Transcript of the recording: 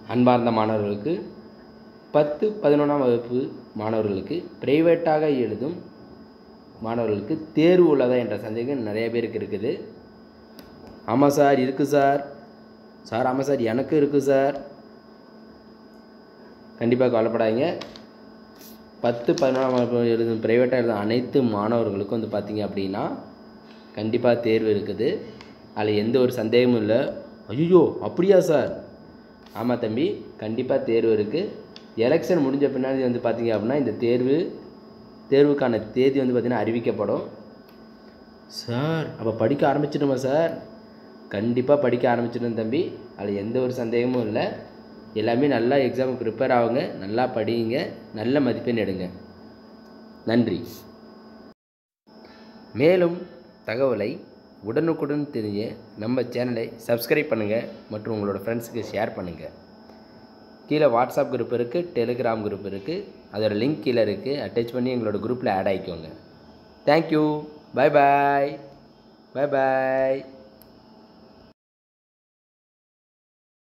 அன்பார்ந்த மாணவர்களுக்கு பத்து பதினொன்றாம் வகுப்பு மாணவர்களுக்கு பிரைவேட்டாக எழுதும் மாணவர்களுக்கு தேர்வு உள்ளதா என்ற சந்தேகம் நிறைய பேருக்கு இருக்குது ஆமாம் சார் இருக்குது சார் சார் ஆமாம் சார் எனக்கு இருக்குது சார் கண்டிப்பாக கவலைப்படாதீங்க பத்து பதினொன்றாம் வகுப்பு எழுதும் ப்ரைவேட்டாக எழுதும் அனைத்து மாணவர்களுக்கும் வந்து பார்த்தீங்க அப்படின்னா கண்டிப்பாக தேர்வு இருக்குது அதில் எந்த ஒரு சந்தேகமும் இல்லை ஐயோ அப்படியா சார் ஆமாம் தம்பி கண்டிப்பாக தேர்வு இருக்குது எலெக்ஷன் முடிஞ்ச பின்னாடி வந்து பார்த்தீங்க அப்படின்னா இந்த தேர்வு தேர்வுக்கான தேதி வந்து பார்த்திங்கன்னா அறிவிக்கப்படும் சார் அப்போ படிக்க ஆரம்பிச்சிடுமா சார் கண்டிப்பாக படிக்க ஆரம்பிச்சிடும் தம்பி அதில் எந்த ஒரு சந்தேகமும் இல்லை எல்லாமே நல்லா எக்ஸாமுக்கு ப்ரிப்பேர் ஆகுங்க நல்லா படிங்க நல்ல மதிப்பெண் எடுங்க நன்றி மேலும் தகவலை உடனுக்குடன் தெரிய நம்ம சேனலை சப்ஸ்கிரைப் பண்ணுங்கள் மற்றும் உங்களோட ஃப்ரெண்ட்ஸுக்கு ஷேர் பண்ணுங்கள் கீழே வாட்ஸ்அப் குரூப் இருக்குது டெலிகிராம் குரூப் இருக்குது அதோட லிங்க் கீழே இருக்குது அட்டாச் பண்ணி எங்களோட குரூப்பில் ஆட் ஆகிக்கோங்க தேங்க்யூ பை பாய் பை பாய்